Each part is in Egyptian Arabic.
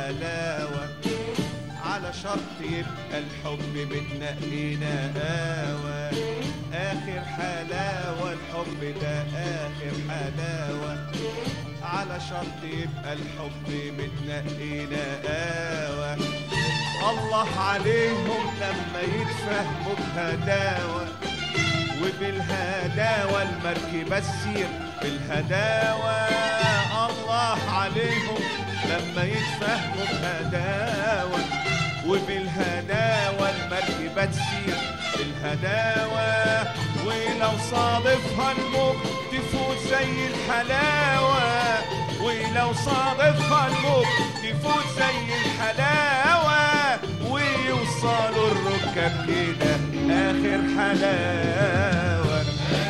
حلاوة على شرط يبقى الحب متنقينا قاوة آخر حلاوة الحب ده آخر حلاوة على شرط يبقى الحب متنقينا قاوة الله عليهم لما يتفهموا بهداوة وبالهداوة المركبة تسير بالهداوة الله عليهم لما يتفهموا بهداوة وبالهداوة المركبة تسير بالهداوة ولو صادفها الموج تفوت زي الحلاوة ولو صادفها الموج تفوت زي الحلاوة ويوصلوا الركاب كده آخر حلاوة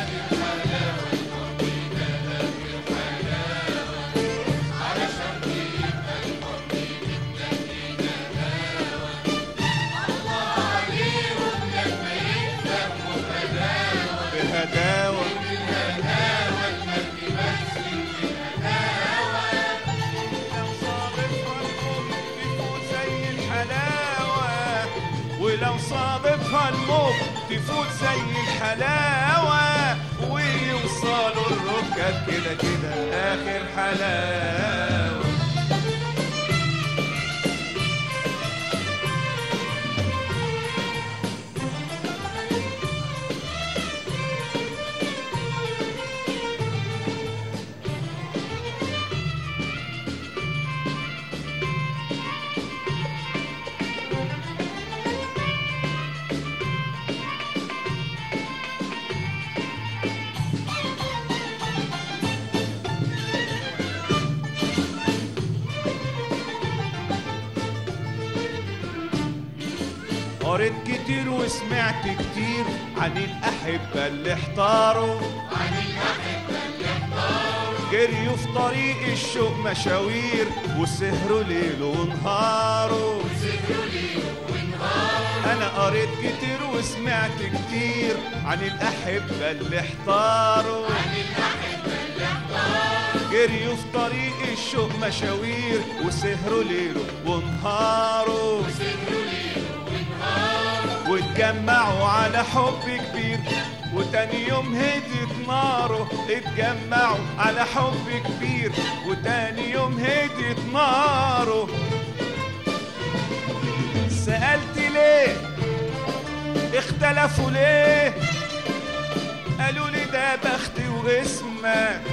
بهداوة لو صادفها الموج تفوت زي الحلاوة ولو صادفها الموج تفوت زي الحلاوة ويوصلوا الركاب كده كده آخر حلاوة قريت كتير وسمعت كتير عن الأحبة اللي احتاروا عن الأحبة اللي احتاروا جريوا في طريق الشوق مشاوير وسهروا ليل ونهاروا أنا قريت كتير وسمعت كتير عن الأحبة اللي احتاروا عن الأحبة اللي احتاروا جريوا في طريق الشوق مشاوير وسهروا ليل ونهاروا واتجمعوا على حب كبير وتاني يوم هدت ناره اتجمعوا على حب كبير وتاني يوم هدت ناره سألت ليه اختلفوا ليه قالوا لي ده بختي واسمك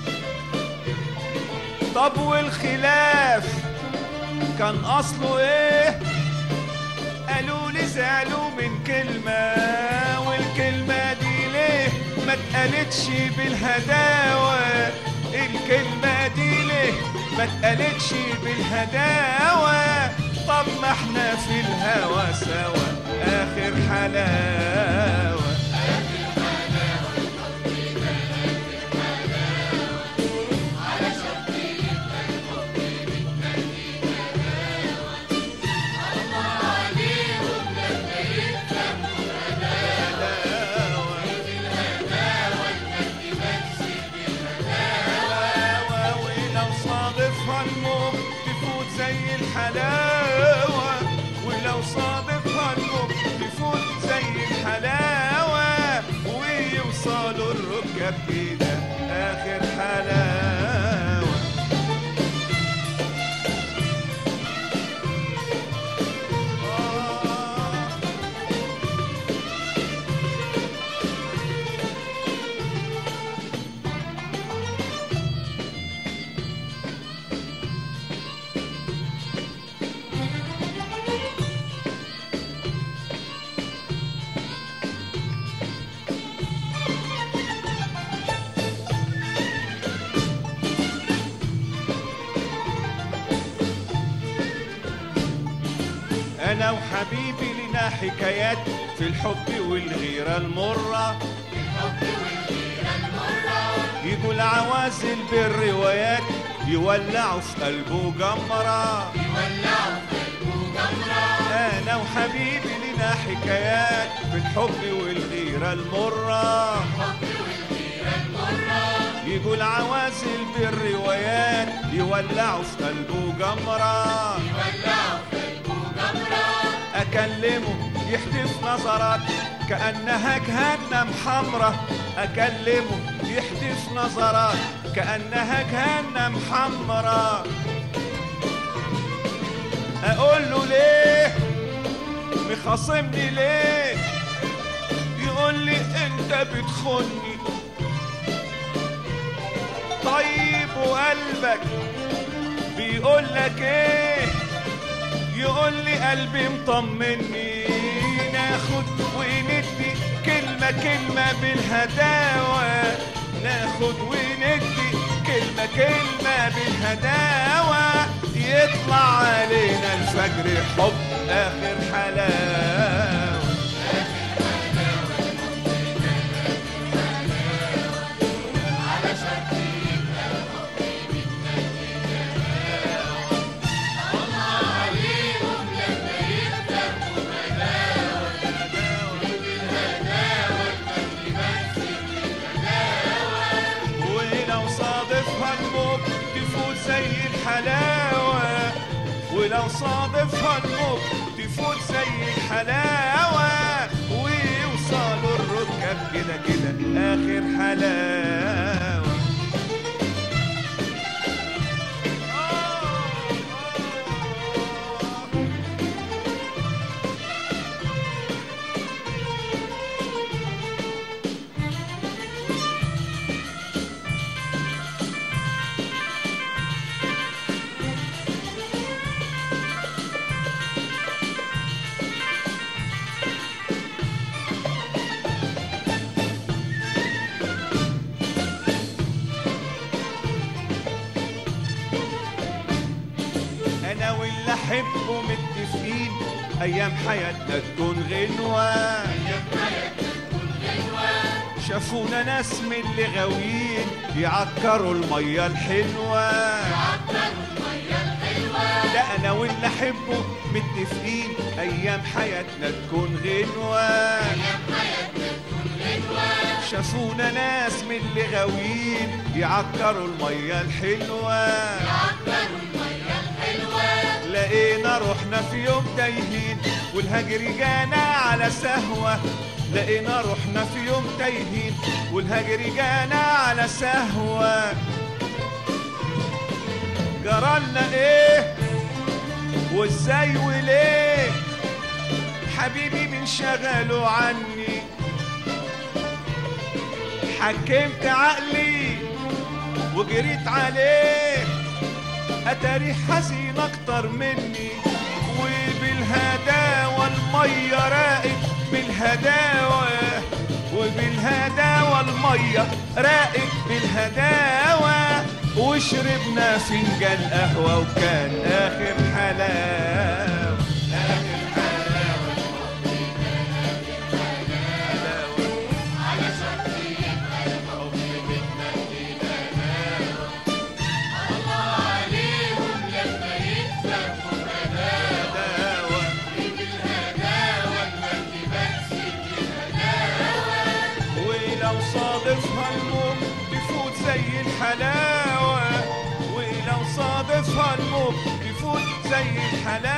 طب والخلاف كان اصله ايه قالوا لي زعلوا من كلمة والكلمة دي ليه ما اتقالتش بالهداوة الكلمة دي ليه ما اتقالتش بالهداوة طب ما احنا في الهوى سوا آخر حلاوة ولو صادفها الموج تفوت زي الحلاوة ولو صادفها الموج تفوت زي الحلاوة ويوصلوا الركاب كده آخر حلاوة آه أنا وحبيبي لنا حكايات في الحب والغيرة المرة يقول عوازل بالروايات يولعوا في قلبه جمرة أنا وحبيبي لنا حكايات في الحب والغيرة المرة يقول عوازل بالروايات يولعوا في قلبه جمرة أكلمه يحدف نظرات كأنها جهنم حمرة أكلمه يحدف نظرات كأنها جهنم حمرة أقول له ليه مخاصمني ليه يقول لي أنت بتخني طيب وقلبك بيقول لك ايه يقول لي قلبي مطمني ناخد وندي كلمة كلمة بالهداوة ناخد وندي كلمة كلمة بالهداوة يطلع علينا الفجر حب آخر حلاوة ولو صادفها الموت تفوت زي الحلاوة ولو صادفها الموت تفوت زي الحلاوة ويوصلوا الركب كده كده آخر حلاوة انا واللي احبه متفقين ايام حياتنا تكون غنوة شافونا ناس من اللي غاويين يعكروا المية الحلوة لا انا واللي احبه متفقين ايام حياتنا تكون غنوة شافونا ناس من اللي غاويين يعكروا المية الحلوة لقينا روحنا في يوم تايهين والهجر جانا على سهوة لقينا روحنا في يوم تايهين والهجر جانا على سهوة جرالنا ايه وازاي وليه حبيبي من شغله عني حكمت عقلي وجريت عليه اتاري حزين اكتر مني وبالهداوة المية راقت بالهداوة وبالهداوة المية راقت بالهداوة وشربنا فنجان قهوة وكان آخر حلاوة آخر حلاوة حلاوة هداوة ولو صادفها الموت تفوت زي الحلاوة ولو صادفها الموت تفوت زي الحلاوة